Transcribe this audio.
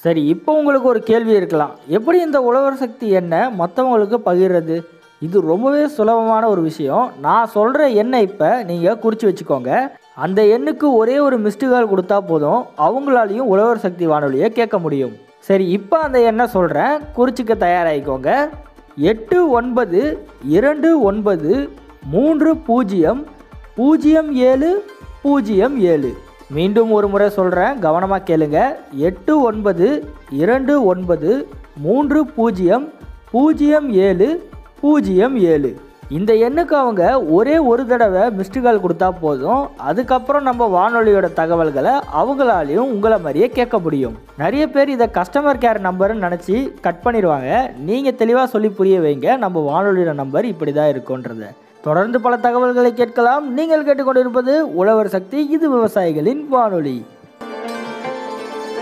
சரி இப்போ உங்களுக்கு ஒரு கேள்வி இருக்கலாம் எப்படி இந்த உழவர் சக்தி எண்ணை மற்றவங்களுக்கு பகிர்றது இது ரொம்பவே சுலபமான ஒரு விஷயம் நான் சொல்கிற எண்ணை இப்போ நீங்கள் குறித்து வச்சுக்கோங்க அந்த எண்ணுக்கு ஒரே ஒரு மிஸ்டு கால் கொடுத்தா போதும் அவங்களாலையும் உழவர் சக்தி வானொலியை கேட்க முடியும் சரி இப்போ அந்த எண்ணை சொல்கிறேன் குறிச்சிக்க தயாராகிக்கோங்க எட்டு ஒன்பது இரண்டு ஒன்பது மூன்று பூஜ்ஜியம் பூஜ்ஜியம் ஏழு பூஜ்ஜியம் ஏழு மீண்டும் ஒரு முறை சொல்கிறேன் கவனமாக கேளுங்க எட்டு ஒன்பது இரண்டு ஒன்பது மூன்று பூஜ்ஜியம் பூஜ்ஜியம் ஏழு பூஜ்ஜியம் ஏழு இந்த எண்ணுக்கு அவங்க ஒரே ஒரு தடவை மிஸ்டு கால் கொடுத்தா போதும் அதுக்கப்புறம் நம்ம வானொலியோட தகவல்களை அவங்களாலையும் உங்களை மாதிரியே கேட்க முடியும் நிறைய பேர் இதை கஸ்டமர் கேர் நம்பர்னு நினச்சி கட் பண்ணிடுவாங்க நீங்கள் தெளிவாக சொல்லி புரிய வைங்க நம்ம வானொலியோட நம்பர் இப்படி தான் இருக்குன்றத தொடர்ந்து பல தகவல்களை கேட்கலாம் நீங்கள் கேட்டுக்கொண்டிருப்பது உழவர் சக்தி இது விவசாயிகளின் வானொலி